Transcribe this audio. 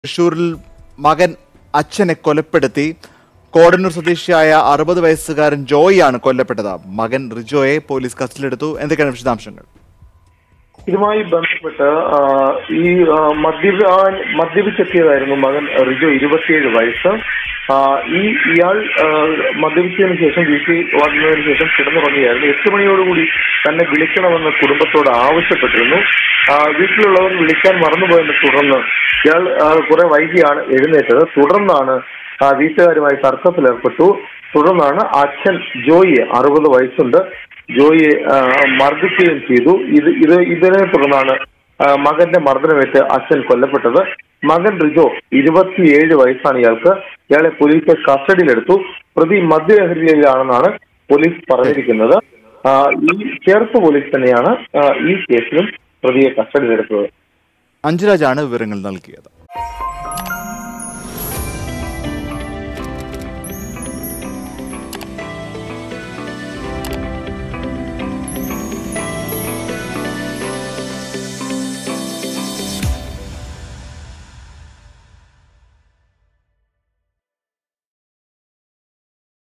തൃശൂരിൽ മകൻ അച്ഛനെ കൊലപ്പെടുത്തി കോടന്നൂർ സ്വദേശിയായ അറുപത് വയസ്സുകാരൻ ജോയിയാണ് കൊല്ലപ്പെട്ടത് മകൻ റിജോയെ പോലീസ് കസ്റ്റഡിയിലെടുത്തു എന്തൊക്കെയാണ് വിശദാംശങ്ങൾ ഇതുമായി ബന്ധപ്പെട്ട് ആ, ഈ ആ, മദ്യപ ആ, മദ്യപിച്ചെത്തിയതായിരുന്നു മകൻ റിജോ ഇരുപത്തിയേഴ് വയസ്സ് ആ, ഈ ഇയാൾ ആ, മദ്യപിച്ചതിന് ശേഷം വീട്ടിൽ വന്നതിന് ശേഷം കിടന്നുറങ്ങുകയായിരുന്നു എട്ട് മണിയോടുകൂടി തന്നെ വിളിക്കണമെന്ന് കുടുംബത്തോട് ആവശ്യപ്പെട്ടിരുന്നു ആ, വീട്ടിലുള്ളവർ വിളിക്കാൻ മറന്നുപോയതിനെ തുടർന്ന് ഇയാൾ ആ, കുറെ വൈകിയാണ് എഴുന്നേറ്റത് തുടർന്നാണ് ആ, വീട്ടുകാരുമായി തർക്കത്തിലേർപ്പെട്ടു തുടർന്നാണ് അച്ഛൻ ജോയിയെ അറുപത് വയസ്സുണ്ട് ജോയിയെ ആ, മർദ്ദിക്കുകയും ചെയ്തു ഇത് ഇത് ഇതിനെ തുടർന്നാണ് ആ, മകന്റെ മർദ്ദനമേറ്റ് അച്ഛൻ കൊല്ലപ്പെട്ടത് മകൻ റിജോ ഇരുപത്തിയേഴ് വയസ്സാണ് ഇയാൾക്ക് ഇയാളെ പോലീസ് കസ്റ്റഡിയിലെടുത്തു പ്രതി മദ്യലഹരിയിലാണെന്നാണ് പോലീസ് പറഞ്ഞിരിക്കുന്നത് ആ, ഈ ചേർപ്പ് പോലീസ് തന്നെയാണ് ആ, ഈ കേസിലും പ്രതിയെ കസ്റ്റഡിയിലെടുത്തത് അഞ്ജുരാജാണ് വിവരങ്ങൾ നൽകിയത്